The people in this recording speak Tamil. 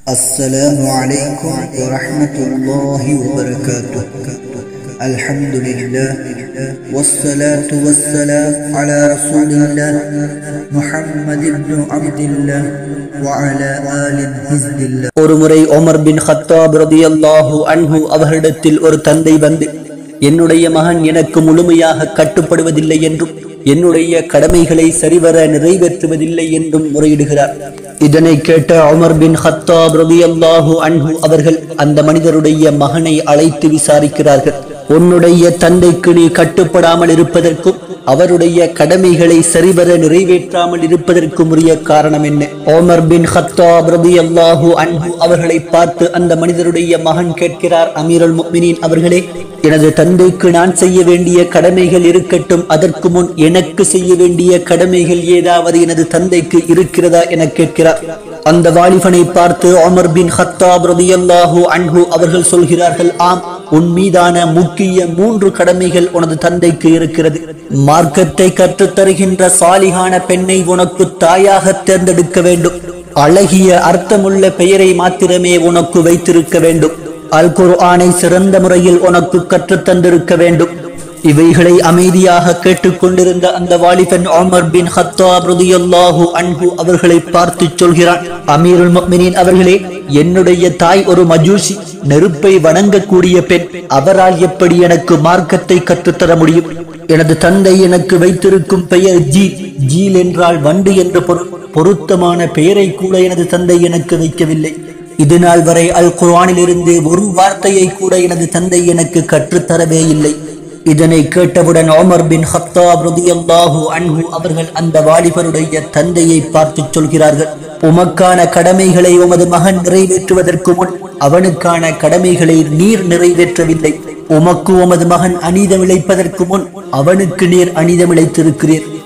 السلام عليكم ورحمة الله وبركاته الحمد لله والصلاة والسلام على رسول الله محمد بن عبد الله وعلى آل حزب الله ஒருமுறை ஒமர் பின் ஹத்தாப் ரதியல்லாஹு அன்ஹு அவர்களிடத்தில் ஒரு தந்தை வந்து என்னுடைய மகன் எனக்கு முழுமையாக கட்டுப்படுவதில்லை என்றும் என்னுடைய கடமைகளை சரிவர நிறைவேற்றுவதில்லை என்றும் முறையிடுகிறார் இதனை கேட்ட உமர் பின் ஹத்தாப் ரதியல்லாஹு அன்ஹு அவர்கள் அந்த மனிதருடைய மகனை அழைத்து விசாரிக்கிறார்கள் உன்னுடைய தந்தைக்கு நீ கட்டுப்படாமல் இருப்பதற்கும் அவருடைய கடமைகளை சரிவர நிறைவேற்றாமல் இருப்பதற்கும் உரிய காரணம் என்ன ஓமர் பின் ஹத்தாப் ரதியல்லாஹு அன்ஹு அவர்களை பார்த்து அந்த மனிதருடைய மகன் கேட்கிறார் அமீருல் முஃமினீன் அவர்களே எனது தந்தைக்கு நான் செய்ய வேண்டிய கடமைகள் இருக்கட்டும் அதற்கு முன் எனக்கு செய்ய வேண்டிய கடமைகள் ஏதாவது எனது தந்தைக்கு இருக்கிறதா என கேட்கிறார் அந்த வாலிபனை பார்த்து உமர் பின் ஹத்தாப் ரதியல்லாஹு அன்ஹு அவர்கள் சொல்கிறார்கள் ஆம் உன் மீதான முக்கிய மூன்று கடமைகள் உனது தந்தைக்கு இருக்கிறது மார்க்கத்தை கற்றுத் தருகின்ற சாலிகான பெண்ணை உனக்கு தாயாக தேர்ந்தெடுக்க வேண்டும் அழகிய அர்த்தமுள்ள பெயரை மாத்திரமே உனக்கு வைத்திருக்க வேண்டும் அல் குர்ஆனை சிறந்த முறையில் உனக்கு கற்றுத் தந்திருக்க வேண்டும் இவைகளை அமைதியாக கேட்டுக்கொண்டிருந்த அந்த வாலிபன் உமர் பின் ஹத்தாப் ரலியல்லாஹு அன்ஹு அவர்களை பார்த்து சொல்கிறான் அமீருல் முஃமினீன் அவர்களே என்னுடைய தாய் ஒரு மஜூசி நெருப்பை வணங்கக்கூடிய பெண் அவரால் எப்படி எனக்கு மார்க்கத்தை கற்றுத்தர முடியும் எனது தந்தை எனக்கு வைத்திருக்கும் பெயர் ஜி ஜீல் என்றால் வண்டு என்ற பொருள் பொருத்தமான பெயரை கூட எனது தந்தை எனக்கு வைக்கவில்லை இது நாள் வரை அல் குர்ஆனில் இருந்து ஒரு வார்த்தையை கூட எனது தந்தை எனக்கு கற்றுத்தரவே இல்லை இதனை கேட்டவுடன் ஓமர் பின் ஹத்தாப் ரலியல்லாஹு அன்ஹு அவர்கள் அந்த வாலிபருடைய தந்தையை பார்த்து சொல்கிறார்கள் உமக்கான கடமைகளை உமது மகன் நிறைவேற்றுவதற்கு முன் அவனுக்கான கடமைகளை நீர் நிறைவேற்றவில்லை உமக்கு உமது மகன் அநீதம் இழைப்பதற்கு முன் அவனுக்கு நீர் அநீதம் இழைத்திருக்கிறீர்